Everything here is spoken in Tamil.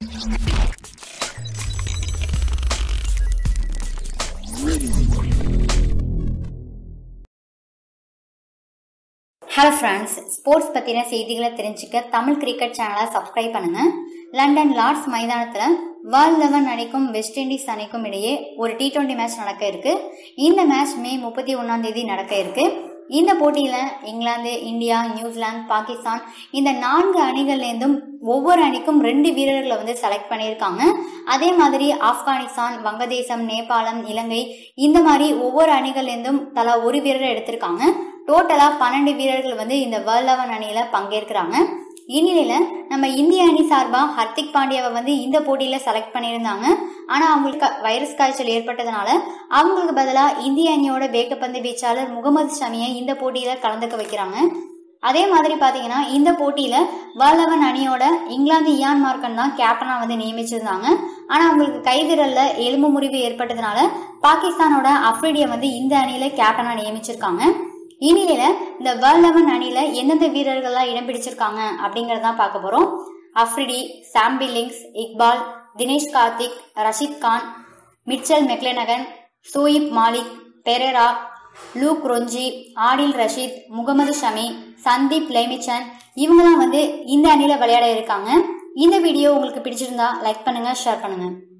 ஹலோ ஃப்ரெண்ட்ஸ் ஸ்போர்ட்ஸ் பற்றின செய்திகளை தெரிஞ்சுக்க தமிழ் கிரிக்கெட் சேனலை சப்ஸ்கிரைப் பண்ணுங்க லண்டன் லார்ட்ஸ் மைதானத்தில் வேர்ல்ட் லெவன் அணிக்கும் வெஸ்ட் இண்டீஸ் அணிக்கும் இடையே ஒரு டி டுவெண்ட்டி மேட்ச் நடக்க இருக்கு இந்த மேட்ச் மே முப்பத்தி ஒன்றாம் தேதி நடக்க இருக்கு இந்த போட்டியில் இங்கிலாந்து இந்தியா நியூசிலாந்து பாகிஸ்தான் இந்த நான்கு அணிகள்லேருந்தும் ஒவ்வொரு அணிக்கும் ரெண்டு வீரர்களை வந்து செலக்ட் பண்ணியிருக்காங்க அதே மாதிரி ஆப்கானிஸ்தான் வங்கதேசம் நேபாளம் இலங்கை இந்த மாதிரி ஒவ்வொரு அணிகள்லேருந்தும் தலா ஒரு வீரரை எடுத்திருக்காங்க டோட்டலா பன்னெண்டு வீரர்கள் வந்து இந்த வேர்ல்ட் லெவன் அணியில பங்கேற்கிறாங்க இந்நிலையில நம்ம இந்திய அணி சார்பா ஹர்திக் பாண்டியாவை வந்து இந்த போட்டியில செலக்ட் பண்ணியிருந்தாங்க ஆனா அவங்களுக்கு வைரஸ் காய்ச்சல் ஏற்பட்டதுனால அவங்களுக்கு பதிலா இந்திய அணியோட வேகப்பந்து வீச்சாளர் முகமது ஷமியை இந்த போட்டியில கலந்துக்க வைக்கிறாங்க அதே மாதிரி பாத்தீங்கன்னா இந்த போட்டியில வேர்ல்ட் லெவன் அணியோட இங்கிலாந்து இயான் மார்க்கன் தான் கேப்டனா வந்து நியமிச்சிருந்தாங்க ஆனா அவங்களுக்கு கைவிரல்ல எலும்பு முறிவு ஏற்பட்டதுனால பாகிஸ்தானோட அஃப்ரிடியை வந்து இந்த அணியில கேப்டனா நியமிச்சிருக்காங்க இந்நிலையில இந்த வேர்ல்ட் லெவன் அணியில எந்தெந்த வீரர்கள்லாம் இடம் பிடிச்சிருக்காங்க அப்படிங்கறதான் பார்க்க போறோம் Afridi Sam Billings Iqbal Dinesh Karthik Rashid Khan Mitchell McClenaghan Shoaib Malik Perera Luke Ronchi Adil Rashid Mohammed Shami Sandeep Lamichhane இவங்கெல்லாம் வந்து இந்த அணியில விளையாட இருக்காங்க இந்த வீடியோ உங்களுக்கு பிடிச்சிருந்தா லைக் பண்ணுங்க ஷேர் பண்ணுங்க